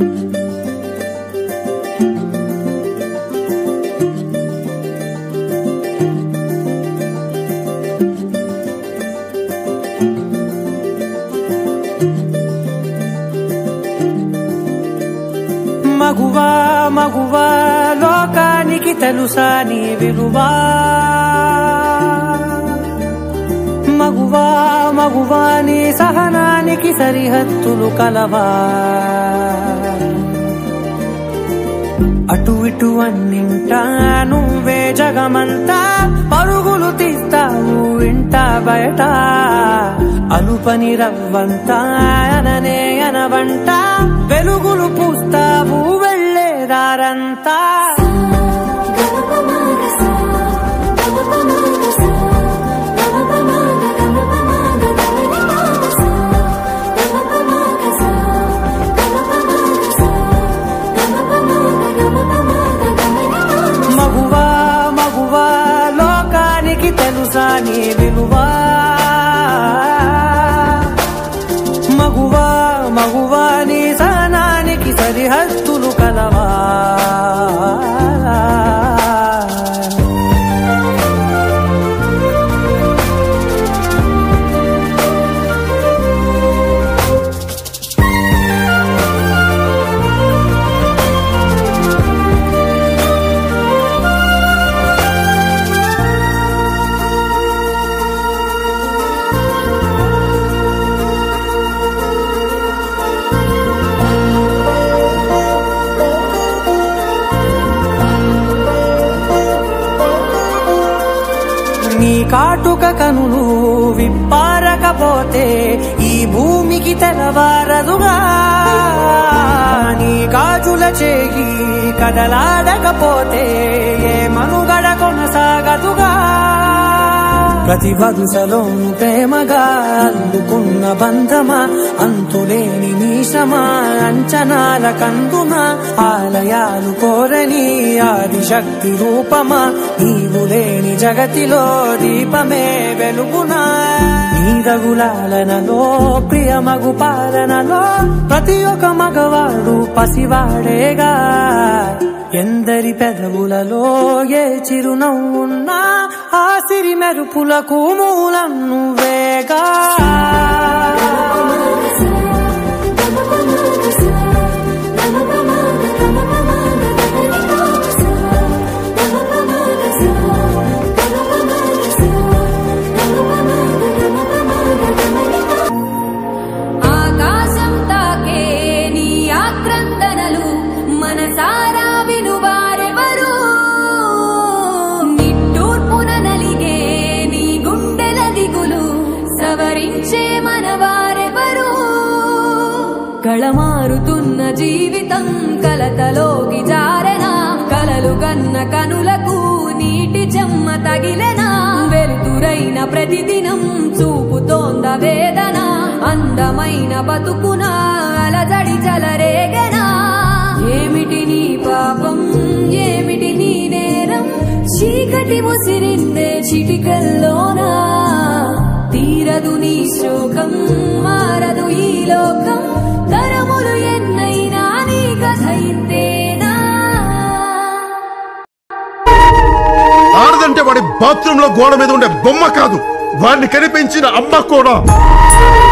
మగువా మగువా లోకానికి తెలుసా నీ విలువా మగువా మగువా నీ సహనానికి సరిహద్దులు కలవా అటు ఇటు అన్నింటా నువ్వే జగమంతా పరుగులు తీస్తావు ఇంట బయట అలుపని రవ్వంతా అననే అనవంట వెలుగులు పూస్తావు వెళ్ళేదారంతా మగువా మగువా లోకానికి తెలుసా నీ విలువా మగువా మగువా నీ సహనానికి సరిహద్దులు కలవా నీ కాటుక కనులు విప్పారకపోతే ఈ భూమికి తెలవారదుగా నీ గాజుల చేయి కదలాడకపోతే ఏ మనుగడ కొనసాగదుగా ప్రతి వరుసలోను ప్రేమగా అల్లుకున్న బంధమా అంతులేని నీశమా అంచనాల కందున ఆలయాలు కోరని ఆదిశక్తి రూపమా నీవు లేని జగతిలో దీపమే వెలుగునా నీ రగులాలనలో ప్రియమగు పాలనలో ప్రతి ఒక్క మగవాడు పసివాడేగా ఎందరి పెదవులలో ఏ చిరునవ్వున్నా ఆ సిరి మెరుపులకు మూలం నువ్వేగా ఆకాశం తాకే నీ ఆక్రందనలు మనసారా వినువారెవరు నిట్టూర్పున నలిగే నీ గుండెల దిగులు సవరించే మనవారెవరు కళమారుతున్న జీవితం కలతలోకి జారెనా కలలు గన్న కనులకు నీటి చెమ్మ తగిలెనా వెలుతురైన ప్రతిదినం చూపుతోంద వేదన అందమైన బతుకున అలజడి చలరేగనా ఏమిటి నీ పాపం ఏమిటి నీ నేరం చీకటి ముసిరిందే చిటికల్లోనా తీరదు నీ శోకం మారదు ఈ లోకం తరములు ఎన్నైనా నీ కథ ఇంతేనా ఆడదంటే వాడి బాత్రూమ్ లో గోడ మీద ఉండే బొమ్మ కాదు వాడిని కనిపించిన అమ్మ కూడా